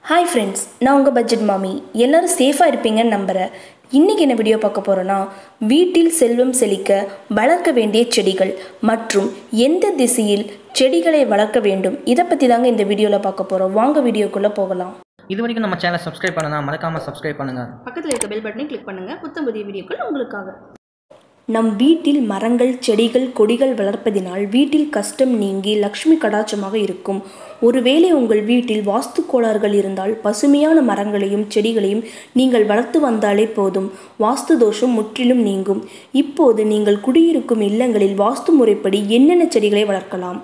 hi friends நான் உங்கள் budget மாமி எல்லோரும் சேஃபாக இருப்பீங்கன்னு நம்புகிறேன் இன்றைக்கி என்ன வீடியோ பார்க்க போகிறோன்னா வீட்டில் செல்வம் செழிக்க வளர்க்க வேண்டிய செடிகள் மற்றும் எந்த திசையில் செடிகளை வளர்க்க வேண்டும் இதை பற்றி தாங்க இந்த வீடியோவில் பார்க்க போகிறோம் வாங்க வீடியோக்குள்ளே போகலாம் இது வரைக்கும் நம்ம சேனலை சப்ஸ்கிரைப் பண்ணனா மறக்காமல் சப்ஸ்கிரைப் பண்ணுங்கள் பக்கத்தில் இருக்க பெல் பட்டனை கிளிக் பண்ணுங்கள் புத்தம் புதிய வீடியோக்கள் உங்களுக்காக நம் வீட்டில் மரங்கள் செடிகள் கொடிகள் வளர்ப்பதினால் வீட்டில் கஷ்டம் நீங்கி லக்ஷ்மி கடாட்சமாக இருக்கும் ஒருவேளை உங்கள் வீட்டில் வாஸ்து கோளாறுகள் இருந்தால் பசுமையான மரங்களையும் செடிகளையும் நீங்கள் வளர்த்து வந்தாலே போதும் வாஸ்து தோஷம் முற்றிலும் நீங்கும் இப்போது நீங்கள் குடியிருக்கும் இல்லங்களில் வாஸ்து முறைப்படி என்னென்ன செடிகளை வளர்க்கலாம்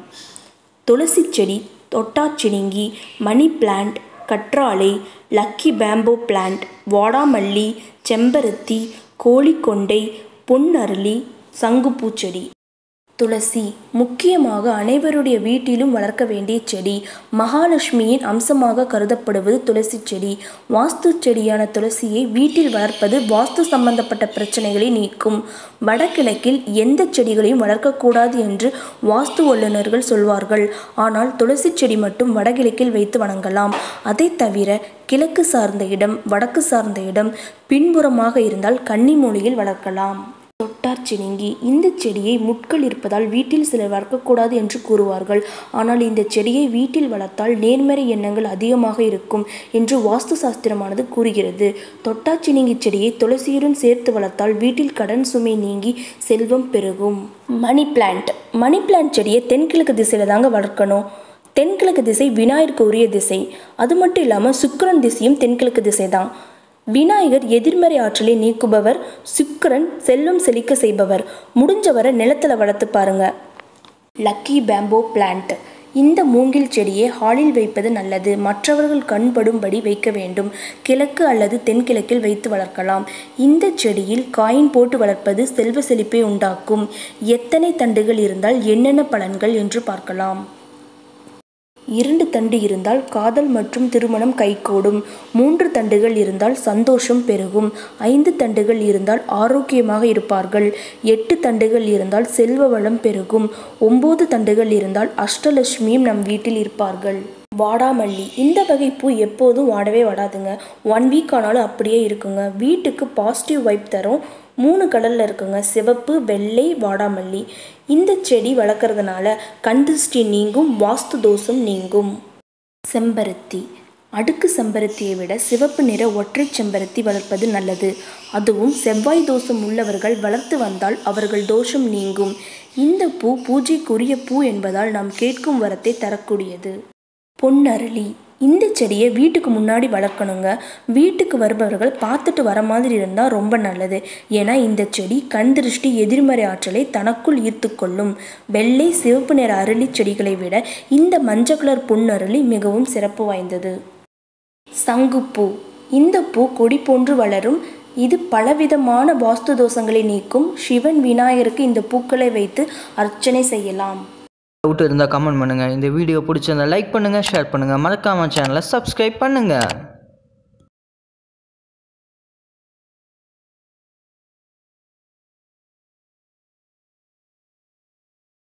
துளசி செடி தொட்டாச்சினிங்கி மணி பிளான்ட் கற்றாழை லக்கி பேம்போ பிளான்ட் வாடாமல்லி செம்பருத்தி கோழிக்கொண்டை பொன்னரளி சங்குப்பூச்செடி துளசி முக்கியமாக அனைவருடைய வீட்டிலும் வளர்க்க வேண்டிய செடி மகாலட்சுமியின் அம்சமாக கருதப்படுவது துளசி செடி வாஸ்து செடியான துளசியை வீட்டில் வளர்ப்பது வாஸ்து சம்பந்தப்பட்ட பிரச்சனைகளை நீக்கும் வடகிழக்கில் எந்த செடிகளையும் வளர்க்கக்கூடாது என்று வாஸ்து வல்லுநர்கள் சொல்வார்கள் ஆனால் துளசி செடி மட்டும் வடகிழக்கில் வைத்து வணங்கலாம் அதை தவிர கிழக்கு சார்ந்த இடம் வடக்கு சார்ந்த இடம் பின்புறமாக இருந்தால் கன்னிமூலையில் வளர்க்கலாம் தொட்டார் சினிங்கி இந்த செடியை முட்கள் இருப்பதால் வீட்டில் சிலர் வளர்க்கக்கூடாது என்று கூறுவார்கள் ஆனால் இந்த செடியை வீட்டில் வளர்த்தால் நேர்மறை எண்ணங்கள் அதிகமாக இருக்கும் என்று வாஸ்து சாஸ்திரமானது கூறுகிறது தொட்டாச்சினிங்கி செடியை துளசியுடன் சேர்த்து வளர்த்தால் வீட்டில் கடன் சுமை நீங்கி செல்வம் பெருகும் மணி பிளான்ட் மணி பிளான்ட் செடியை தென்கிழக்கு திசையில் தாங்க வளர்க்கணும் தென்கிழக்கு திசை விநாயகருக்கு உரிய திசை அது மட்டும் இல்லாமல் சுக்கிரன் திசையும் தென்கிழக்கு திசை தான் விநாயகர் எதிர்மறை ஆற்றலை நீக்குபவர் சுக்கிரன் செல்வம் செழிக்க செய்பவர் முடிஞ்சவரை நிலத்தில் வளர்த்து பாருங்க லக்கி பேம்போ பிளான்ட் இந்த மூங்கில் செடியை ஹாலில் வைப்பது நல்லது மற்றவர்கள் கண்படும்படி வைக்க வேண்டும் கிழக்கு அல்லது தென்கிழக்கில் வைத்து வளர்க்கலாம் இந்த செடியில் காயின் போட்டு வளர்ப்பது செல்வ செழிப்பை உண்டாக்கும் எத்தனை தண்டுகள் இருந்தால் என்னென்ன பலன்கள் என்று பார்க்கலாம் இரண்டு தண்டு இருந்தால் காதல் மற்றும் திருமணம் கைகூடும் மூன்று தண்டுகள் இருந்தால் சந்தோஷம் பெருகும் ஐந்து தண்டுகள் இருந்தால் ஆரோக்கியமாக இருப்பார்கள் எட்டு தண்டுகள் இருந்தால் செல்வ வளம் பெருகும் ஒம்பது தண்டுகள் இருந்தால் அஷ்டலட்சுமியும் நம் வீட்டில் இருப்பார்கள் வாடாமல்லி இந்த வகை பூ எப்போதும் வாடவே வாடாதுங்க ஒன் வீக் ஆனாலும் அப்படியே இருக்குங்க வீட்டுக்கு பாசிட்டிவ் வைப் தரும் மூணு கலரில் இருக்குங்க சிவப்பு வெள்ளை வாடாமல்லி இந்த செடி வளர்க்குறதுனால கண் திருஷ்டி நீங்கும் வாஸ்து தோஷம் நீங்கும் செம்பருத்தி அடுக்கு செம்பருத்தியை விட சிவப்பு நிற ஒற்றை செம்பருத்தி வளர்ப்பது நல்லது அதுவும் செவ்வாய் தோஷம் உள்ளவர்கள் வளர்த்து வந்தால் அவர்கள் தோஷம் நீங்கும் இந்த பூ பூஜைக்குரிய பூ என்பதால் நாம் கேட்கும் வரத்தை தரக்கூடியது பொன்னரளி இந்த செடியை வீட்டுக்கு முன்னாடி வளர்க்கணுங்க வீட்டுக்கு வருபவர்கள் பார்த்துட்டு வர மாதிரி இருந்தால் ரொம்ப நல்லது ஏன்னா இந்த செடி கண் திருஷ்டி எதிர்மறை ஆற்றலை தனக்குள் ஈர்த்துக்கொள்ளும் வெள்ளை சிவப்பு நிற அரளி செடிகளை விட இந்த மஞ்சள் கலர் பொன்னரளி மிகவும் சிறப்பு வாய்ந்தது சங்குப்பூ இந்த பூ கொடி போன்று வளரும் இது பலவிதமான வாஸ்து தோஷங்களை நீக்கும் சிவன் விநாயகருக்கு இந்த பூக்களை வைத்து அர்ச்சனை செய்யலாம் டவுட் இருந்தால் கமெண்ட் பண்ணுங்கள் இந்த வீடியோ பிடிச்சிருந்தா லைக் பண்ணுங்கள் ஷேர் பண்ணுங்கள் மறக்காமல் சேனலை சப்ஸ்கிரைப் பண்ணுங்கள்